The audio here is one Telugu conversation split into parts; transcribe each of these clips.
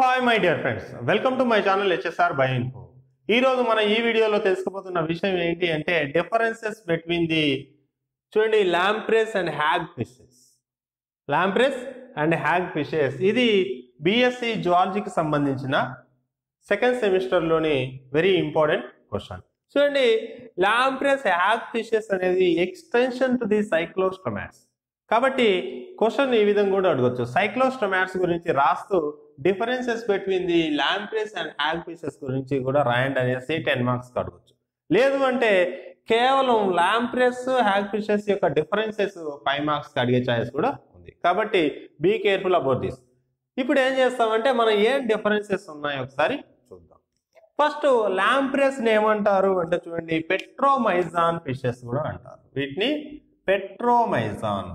hi my dear friends welcome to my channel HSR bio info ఈ రోజు మనం ఈ వీడియోలో తెలుసుకోబోతున్న విషయం ఏంటి అంటే డిఫరెన్సెస్ బిట్వీన్ ది చూడండి lampreys and hagfishes lampreys and hagfishes ఇది బిఎస్సి జువాలజీకి సంబంధించిన సెకండ్ సెమిస్టర్లోని వెరీ ఇంపార్టెంట్ క్వశ్చన్ చూడండి ల్యాంప్రెస్ హ్యాగ్ ఫిషెస్ అనేది ఎక్స్టెన్షన్ టు ది సైక్లోస్టొమాట్స్ కాబట్టి క్వశ్చన్ ఈ విధంగా కూడా అడగచ్చు సైక్లోస్టొమాట్స్ గురించి రాస్తూ differences between the lampreys and hagfishes గురించి కూడా రాయండి అనేసి టెన్ మార్క్స్ అడగచ్చు లేదు అంటే కేవలం ల్యాంప్రెస్ హ్యాగ్ ఫిషెస్ యొక్క డిఫరెన్సెస్ ఫైవ్ మార్క్స్ అడిగే ఛాయిస్ కూడా ఉంది కాబట్టి బీ కేర్ఫుల్ అబౌట్ దిస్ ఇప్పుడు ఏం చేస్తామంటే మనం ఏం డిఫరెన్సెస్ ఉన్నాయో ఒకసారి చూద్దాం ఫస్ట్ ల్యాంప్రెస్ ఏమంటారు అంటే చూడండి పెట్రోమైజాన్ ఫిషెస్ కూడా అంటారు వీటిని పెట్రోమైజాన్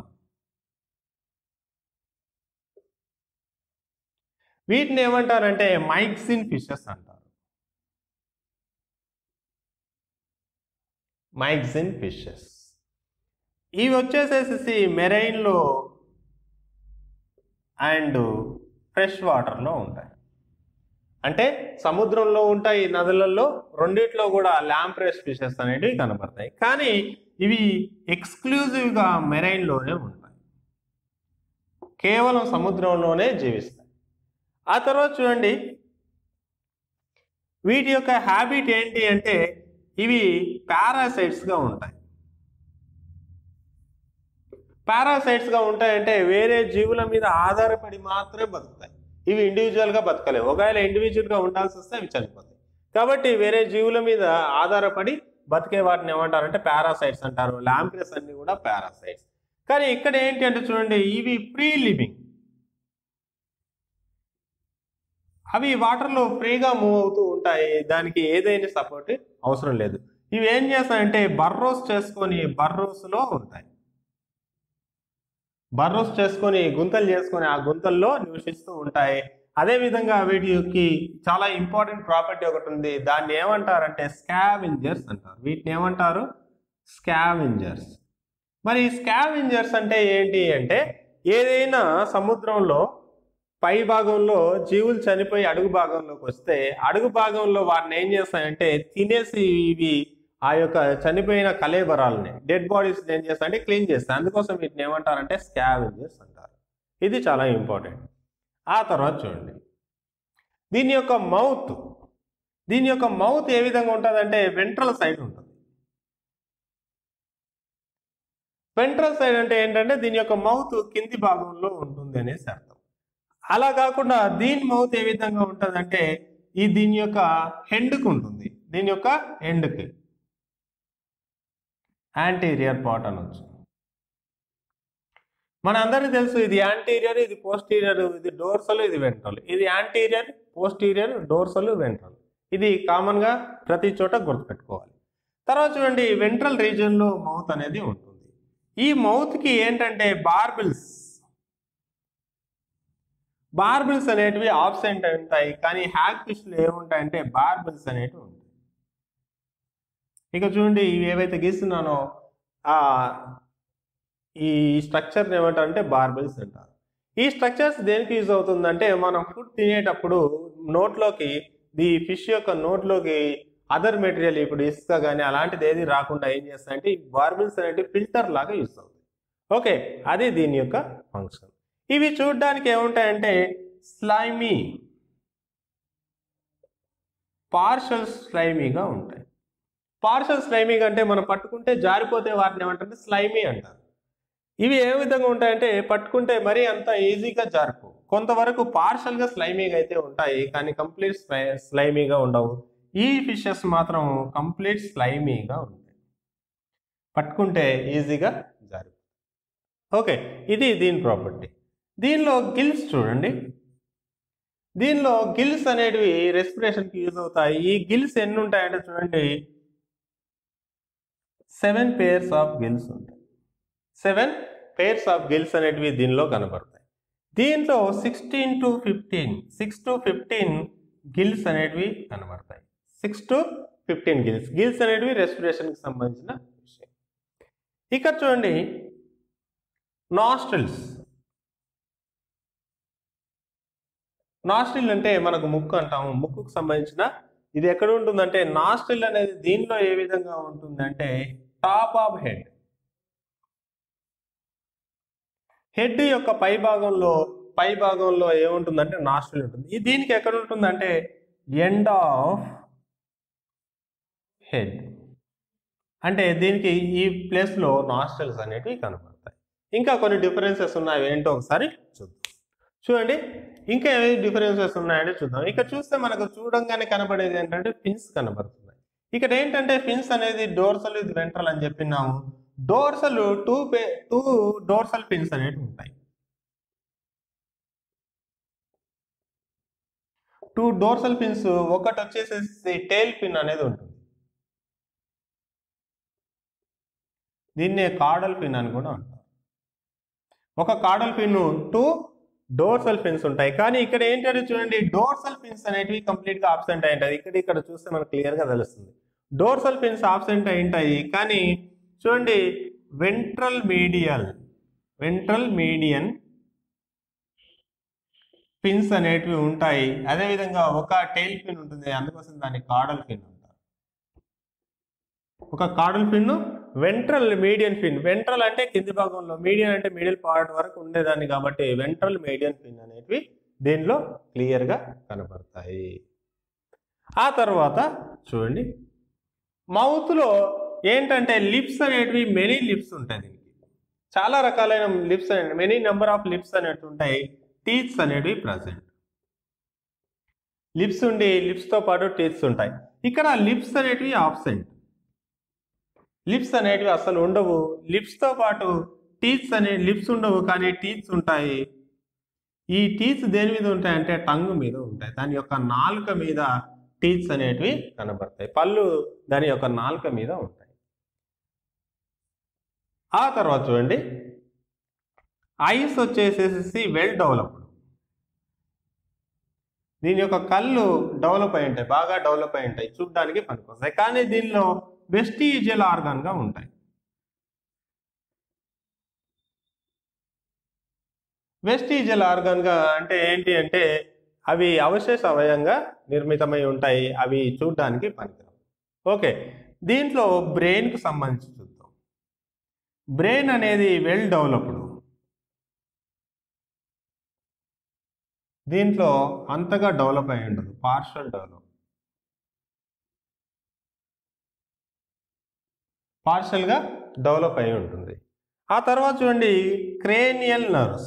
వీటిని ఏమంటారంటే మైక్సిన్ ఫిషెస్ అంటారు మైక్సిన్ ఫిషెస్ ఇవి వచ్చేసేసి మెరైన్లో అండ్ ఫ్రెష్ వాటర్లో ఉంటాయి అంటే సముద్రంలో ఉంటాయి నదులలో రెండిట్లో కూడా ల్యాంప్రెస్ ఫిషెస్ అనేటివి కనబడతాయి కానీ ఇవి ఎక్స్క్లూజివ్గా మెరైన్లోనే ఉంటాయి కేవలం సముద్రంలోనే జీవిస్తాయి ఆ తర్వాత చూడండి వీటి యొక్క హ్యాబిట్ ఏంటి అంటే ఇవి పారాసైట్స్గా ఉంటాయి పారాసైట్స్గా ఉంటాయంటే వేరే జీవుల మీద ఆధారపడి మాత్రమే బతుకుతాయి ఇవి ఇండివిజువల్గా బతకలేవు ఒకవేళ ఇండివిజువల్గా ఉండాల్సి వస్తే అవి చనిపోతాయి కాబట్టి వేరే జీవుల మీద ఆధారపడి బతికే వాటిని ఏమంటారంటే పారాసైట్స్ అంటారు ల్యాంప్రెస్ అన్ని కూడా పారాసైట్స్ కానీ ఇక్కడ ఏంటి అంటే చూడండి ఇవి ప్రీ లివింగ్ అవి వాటర్లో ఫ్రీగా మూవ్ అవుతూ ఉంటాయి దానికి ఏదైనా సపోర్ట్ అవసరం లేదు ఇవి ఏం చేస్తాయంటే బర్రోస్ చేసుకొని బర్రోస్లో ఉంటాయి బర్రోస్ చేసుకొని గుంతలు చేసుకొని ఆ గుంతల్లో నివసిస్తూ ఉంటాయి అదే విధంగా వీటికి చాలా ఇంపార్టెంట్ ప్రాపర్టీ ఒకటి ఉంది దాన్ని ఏమంటారంటే స్కావెంజర్స్ అంటారు వీటిని ఏమంటారు స్కావెంజర్స్ మరి స్కావెంజర్స్ అంటే ఏంటి అంటే ఏదైనా సముద్రంలో పై భాగంలో జీవులు చనిపోయి అడుగు భాగంలోకి వస్తే అడుగు భాగంలో వాటిని ఏం చేస్తాయంటే తినేసి ఇవి ఆ యొక్క చనిపోయిన కలేబరాలని డెడ్ బాడీస్ ఏం చేస్తాయంటే క్లీన్ చేస్తాయి అందుకోసం వీటిని ఏమంటారంటే స్కావెంజర్స్ అంటారు ఇది చాలా ఇంపార్టెంట్ ఆ తర్వాత చూడండి దీని యొక్క మౌత్ దీని యొక్క మౌత్ ఏ విధంగా ఉంటుందంటే వెంట్రల్ సైడ్ ఉంటుంది వెంట్రల్ సైడ్ అంటే ఏంటంటే దీని యొక్క మౌత్ కింది భాగంలో ఉంటుంది అనేసి అర్థం అలా కాకుండా దీని మౌత్ ఏ విధంగా ఉంటుందంటే ఈ దీని యొక్క హెండ్కి ఉంటుంది దీని యొక్క ఎండ్కి యాంటీరియర్ పార్ట్ అనొచ్చు మన అందరికీ తెలుసు ఇది యాంటీరియర్ ఇది పోస్టీరియర్ ఇది డోర్సల్ ఇది వెంట్రల్ ఇది యాంటీరియర్ పోస్టీరియర్ డోర్సల్ వెంట్రల్ ఇది కామన్గా ప్రతి చోట గుర్తుపెట్టుకోవాలి తర్వాత చూడండి వెంట్రల్ రీజియన్లో మౌత్ అనేది ఉంటుంది ఈ మౌత్కి ఏంటంటే బార్బిల్స్ బార్బిల్స్ అనేటివి ఆబ్సెంట్ ఉంటాయి కానీ హ్యాగ్ ఫిష్లు ఏముంటాయంటే బార్బిల్స్ అనేటివి ఉంటాయి ఇక చూడండి ఇవి ఏవైతే గీస్తున్నానో ఆ ఈ స్ట్రక్చర్ని ఏమంటారంటే బార్బిల్స్ అంటారు ఈ స్ట్రక్చర్స్ దేనికి యూజ్ అవుతుందంటే మనం ఫుడ్ తినేటప్పుడు నోట్లోకి ది ఫిష్ యొక్క నోట్లోకి అదర్ మెటీరియల్ ఇప్పుడు ఇసుక కానీ అలాంటిది ఏది రాకుండా ఏం చేస్తాయంటే ఈ బార్బిల్స్ అనేవి ఫిల్టర్ లాగా యూజ్ అవుతుంది ఓకే అది దీని యొక్క ఫంక్షన్ ఇవి చూడడానికి ఏముంటాయంటే స్లైమీ పార్షల్ స్లైమీగా ఉంటాయి పార్షల్ స్లైమీగా అంటే మనం పట్టుకుంటే జారిపోతే వాటిని ఏమంటారంటే స్లైమీ అంటారు ఇవి ఏ విధంగా ఉంటాయంటే పట్టుకుంటే మరీ అంత ఈజీగా జారిపో కొంతవరకు పార్షల్గా స్లైమీగా అయితే ఉంటాయి కానీ కంప్లీట్ స్లైమీగా ఉండవు ఈ ఫిషెస్ మాత్రం కంప్లీట్ స్లైమీగా ఉంటాయి పట్టుకుంటే ఈజీగా జారి ఓకే ఇది దీని ప్రాపర్టీ దీనిలో గిల్స్ చూడండి దీనిలో గిల్స్ అనేటివి రెస్పిరేషన్కి యూజ్ అవుతాయి ఈ గిల్స్ ఎన్ని ఉంటాయంటే చూడండి సెవెన్ పేర్స్ ఆఫ్ గిల్స్ ఉంటాయి సెవెన్ పేర్స్ ఆఫ్ గిల్స్ అనేటివి దీనిలో కనబడతాయి దీంట్లో sixteen to fifteen six to fifteen gills అనేటివి కనబడతాయి six to fifteen gills gills అనేటివి రెస్పిరేషన్కి సంబంధించిన విషయం ఇక్కడ చూడండి నాస్ట్రిల్స్ నాస్ట్రిల్ అంటే మనకు ముక్కు అంటాము ముక్కుకు సంబంధించిన ఇది ఎక్కడ ఉంటుందంటే నాస్ట్రిల్ అనేది దీనిలో ఏ విధంగా ఉంటుందంటే టాప్ ఆఫ్ హెడ్ హెడ్ యొక్క పై భాగంలో పై భాగంలో ఏముంటుందంటే నాస్ట్రిల్ ఉంటుంది ఇది దీనికి ఎక్కడ ఉంటుందంటే ఎండ్ ఆఫ్ హెడ్ అంటే దీనికి ఈ ప్లేస్లో నాస్ట్రల్స్ అనేటివి కనబడతాయి ఇంకా కొన్ని డిఫరెన్సెస్ ఉన్నాయి ఏంటో ఒకసారి చూద్దాం చూడండి ఇంకా ఏవి డిఫరెన్సెస్ ఉన్నాయంటే చూద్దాం ఇక్కడ చూస్తే మనకు చూడంగానే కనబడేది ఏంటంటే ఫిన్స్ కనబడుతున్నాయి ఇక్కడ ఏంటంటే ఫిన్స్ అనేది డోర్సల్ ఇది వెంట్రల్ అని చెప్పినాము డోర్సల్ టూ పే టూ డోర్సల్ పిన్స్ అనేవి ఉంటాయి టూ డోర్సల్ పిన్స్ ఒకటి వచ్చేసేసి టైల్ పిన్ అనేది ఉంటుంది దీన్నే కాడల్ పిన్ అని కూడా అంటారు ఒక caudal fin two dorsal fins ఉంటాయి కానీ ఇక్కడ ఏంటంటే చూడండి డోర్సల్ పిన్స్ అనేటివి కంప్లీట్ గా ఆబ్సెంట్ అయి ఉంటాయి ఇక్కడ ఇక్కడ చూస్తే మనకు క్లియర్ గా తెలుస్తుంది డోర్సల్ పిన్స్ ఆబ్సెంట్ అయి ఉంటాయి కానీ చూడండి ventral medial ventral median fins అనేటివి ఉంటాయి అదేవిధంగా ఒక టైల్ పిన్ ఉంటుంది అందుకోసం దాన్ని కాడల్ పిన్ అంటారు ఒక caudal fin ventral median fin ventral అంటే కింది భాగంలో మీడియన్ అంటే మిడిల్ పార్ట్ వరకు ఉండేదాన్ని కాబట్టి వెంట్రల్ మీడియన్ పిన్ అనేటివి దీనిలో క్లియర్గా కనబడతాయి ఆ తర్వాత చూడండి మౌత్లో ఏంటంటే లిప్స్ అనేటివి మెనీ లిప్స్ ఉంటాయి దీనికి చాలా రకాలైన లిప్స్ అనేవి మెనీ నెంబర్ ఆఫ్ లిప్స్ అనేవి ఉంటాయి టీత్స్ అనేటివి ప్రజెంట్ లిప్స్ ఉండి లిప్స్తో పాటు టీత్స్ ఉంటాయి ఇక్కడ లిప్స్ అనేటివి ఆబ్సెంట్ లిప్స్ అనేటివి అసలు ఉండవు లిప్స్తో పాటు టీత్స్ అనే లిప్స్ ఉండవు కానీ టీత్స్ ఉంటాయి ఈ టీత్స్ దేని మీద ఉంటాయంటే టంగ్ మీద ఉంటాయి దాని యొక్క నాలుక మీద టీత్స్ అనేటివి కనబడతాయి పళ్ళు దాని యొక్క నాలుక మీద ఉంటాయి ఆ తర్వాత చూడండి ఐస్ వచ్చేసేసి వెల్ డెవలప్డ్ దీని యొక్క కళ్ళు డెవలప్ అయి ఉంటాయి బాగా డెవలప్ అయి ఉంటాయి చూడడానికి పనికొస్తాయి కానీ దీనిలో వెస్టీజియల్ ఆర్గాన్గా ఉంటాయి వెస్టీజియల్ ఆర్గాన్గా అంటే ఏంటి అంటే అవి అవశేష అవయంగా నిర్మితమై ఉంటాయి అవి చూడడానికి పనికిరావు ఓకే దీంట్లో బ్రెయిన్కు సంబంధించి చూద్దాం బ్రెయిన్ అనేది వెల్ డెవలప్డ్ దీంట్లో అంతగా డెవలప్ అయి ఉండదు పార్షల్ డెవలప్ పార్షల్గా డెవలప్ అయి ఉంటుంది ఆ తర్వాత చూడండి క్రేనియల్ నర్వ్స్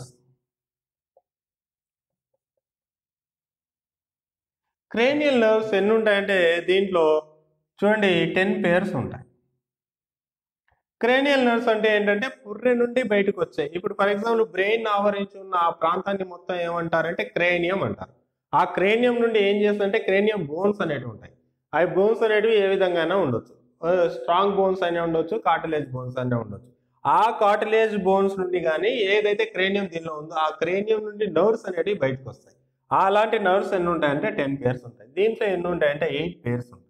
క్రేనియల్ నర్వ్స్ ఎన్ని ఉంటాయంటే దీంట్లో చూడండి టెన్ పేర్స్ ఉంటాయి క్రేనియల్ నర్వ్స్ అంటే ఏంటంటే పుర్రె నుండి బయటకు వచ్చాయి ఇప్పుడు ఫర్ ఎగ్జాంపుల్ బ్రెయిన్ ఆవరించి ఉన్న ఆ ప్రాంతాన్ని మొత్తం ఏమంటారంటే క్రేనియం అంటారు ఆ క్రేనియం నుండి ఏం చేస్తుందంటే క్రేనియం బోన్స్ అనేటివి ఉంటాయి ఆ బోన్స్ అనేటివి ఏ విధంగా ఉండొచ్చు స్ట్రాంగ్ బోన్స్ అనే ఉండొచ్చు కార్టిలేజ్ బోన్స్ అనే ఉండొచ్చు ఆ కార్టిలేజ్ బోన్స్ నుండి కానీ ఏదైతే క్రేనియం దీనిలో ఉందో ఆ క్రేనియం నుండి నర్వ్స్ అనేటివి బయటకు వస్తాయి అలాంటి నర్వ్స్ ఎన్ని ఉంటాయంటే టెన్ పేర్స్ ఉంటాయి దీంట్లో ఎన్ని ఉంటాయంటే ఎయిట్ పేర్స్ ఉంటాయి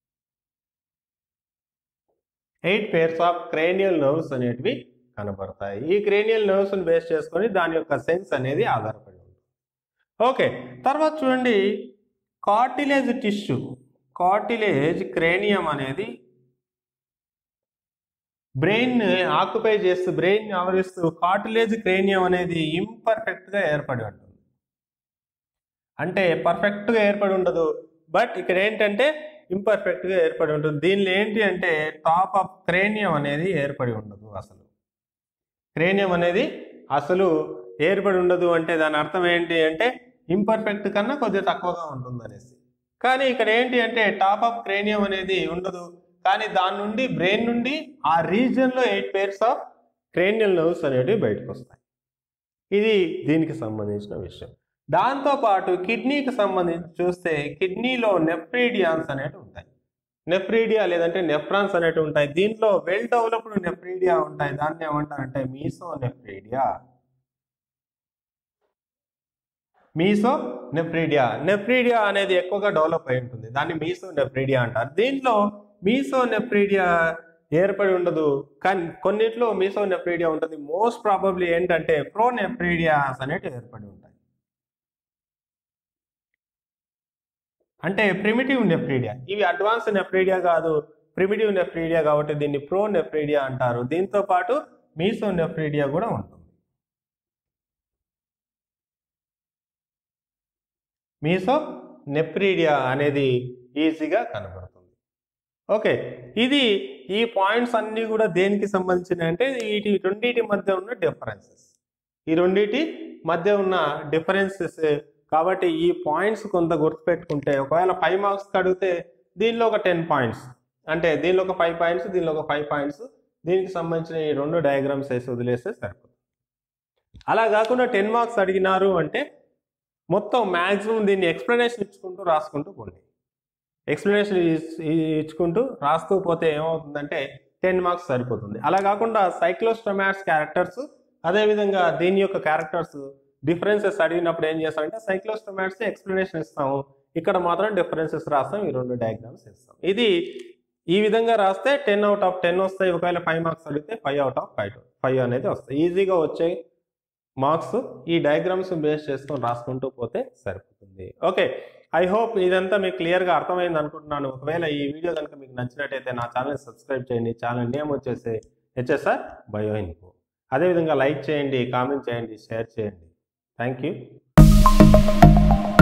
eight pairs of cranial nerves అనేటివి కనబడతాయి ఈ క్రేనియల్ నర్వ్స్ని బేస్ చేసుకొని దాని యొక్క సెన్స్ అనేది ఆధారపడి ఉంటుంది ఓకే తర్వాత చూడండి కార్టిలేజ్ టిష్యూ కార్టిలేజ్ క్రేనియం అనేది బ్రెయిన్ ఆక్యుపై చేస్తూ బ్రెయిన్ ఆవరిస్తూ కార్టిలేజ్ క్రేనియం అనేది ఇంపర్ఫెక్ట్గా ఏర్పడి ఉంటుంది అంటే పర్ఫెక్ట్గా ఏర్పడి ఉండదు బట్ ఇక్కడ ఏంటంటే ఇంపర్ఫెక్ట్గా ఏర్పడి ఉంటుంది దీనిలో ఏంటి అంటే టాప్ ఆఫ్ క్రేనియం అనేది ఏర్పడి ఉండదు అసలు క్రేనియం అనేది అసలు ఏర్పడి ఉండదు అంటే దాని అర్థం ఏంటి అంటే ఇంపర్ఫెక్ట్ కన్నా కొద్దిగా తక్కువగా ఉంటుంది అనేసి కానీ ఇక్కడ ఏంటి అంటే టాప్ ఆఫ్ క్రేనియం అనేది ఉండదు కానీ దాని నుండి బ్రెయిన్ నుండి ఆ రీజియన్లో eight pairs of cranial nerves అనేటివి బయటకు వస్తాయి ఇది దీనికి సంబంధించిన విషయం దాంతోపాటు కిడ్నీకి సంబంధించి చూస్తే కిడ్నీలో నెఫ్రీడియాన్స్ అనేవి ఉంటాయి నెఫ్రీడియా లేదంటే నెఫ్రాన్స్ అనేవి ఉంటాయి దీంట్లో వెల్ డెవలప్డ్ నెఫ్రీడియా ఉంటాయి దాన్ని ఏమంటారంటే mesonephridia mesonephridia nephridia అనేది ఎక్కువగా డెవలప్ అయి ఉంటుంది దాన్ని మీసో నెఫ్రీడియా అంటారు దీంట్లో మీసో నెఫ్రీడియా ఏర్పడి ఉండదు కానీ కొన్నిట్లో మీసో నెఫ్రీడియా ఉంటుంది మోస్ట్ ప్రాబబ్లీ ఏంటంటే ప్రో నెఫ్రీడియాస్ అనేవి ఏర్పడి ఉంటాయి అంటే ప్రిమిటివ్ నెఫ్రీడియా ఇవి అడ్వాన్స్ నెఫ్రీడియా కాదు ప్రిమిటివ్ నెఫ్రీడియా కాబట్టి దీన్ని ప్రో నెఫ్రీడియా అంటారు దీంతో పాటు మీసో నెఫ్రీడియా కూడా ఉంటుంది మీసో నెఫ్రీడియా అనేది ఈజీగా కనబడుతుంది ఓకే ఇది ఈ పాయింట్స్ అన్నీ కూడా దేనికి సంబంధించినవి అంటే వీటి రెండింటి మధ్య ఉన్న డిఫరెన్సెస్ ఈ రెండింటి మధ్య ఉన్న డిఫరెన్సెస్ కాబట్టి ఈ పాయింట్స్ కొంత గుర్తుపెట్టుకుంటే ఒకవేళ ఫైవ్ మార్క్స్ అడిగితే దీనిలో ఒక టెన్ పాయింట్స్ అంటే దీనిలో ఒక ఫైవ్ పాయింట్స్ దీనిలో ఒక ఫైవ్ పాయింట్స్ దీనికి సంబంధించిన ఈ రెండు డయాగ్రామ్స్ వేసి వదిలేస్తే సరిపోతుంది అలా కాకుండా టెన్ మార్క్స్ అడిగినారు అంటే మొత్తం మ్యాక్సిమం దీన్ని ఎక్స్ప్లెనేషన్ ఇచ్చుకుంటూ రాసుకుంటూ పోండి ఎక్స్ప్లెనేషన్ ఇచ్చుకుంటూ రాస్తూ పోతే ఏమవుతుందంటే టెన్ మార్క్స్ సరిపోతుంది అలా కాకుండా సైక్లోస్టొమాట్స్ క్యారెక్టర్స్ అదేవిధంగా దీని యొక్క క్యారెక్టర్స్ డిఫరెన్సెస్ అడిగినప్పుడు ఏం చేస్తామంటే సైక్లోస్టొమాట్స్ ఎక్స్ప్లెనేషన్ ఇస్తాము ఇక్కడ మాత్రం డిఫరెన్సెస్ రాస్తాం ఈ రెండు డయాగ్రామ్స్ ఇస్తాం ఇది ఈ విధంగా రాస్తే టెన్ అవుట్ ఆఫ్ టెన్ వస్తాయి ఒకవేళ ఫైవ్ మార్క్స్ అడిగితే five out of five five అనేది వస్తాయి ఈజీగా వచ్చే మార్క్స్ ఈ డయాగ్రామ్స్ బేస్ చేసుకొని రాసుకుంటూ పోతే సరిపోతుంది ఓకే ఐ హోప్ ఇదంతా మీకు క్లియర్గా అర్థమైంది అనుకుంటున్నాను ఒకవేళ ఈ వీడియో కనుక మీకు నచ్చినట్టయితే నా ఛానల్ సబ్స్క్రైబ్ చేయండి ఛానల్ నేమ్ వచ్చేసి హెచ్ఎస్ఆర్ బయో ఇన్ఫో అదేవిధంగా లైక్ చేయండి కామెంట్ చేయండి షేర్ చేయండి థ్యాంక్ యూ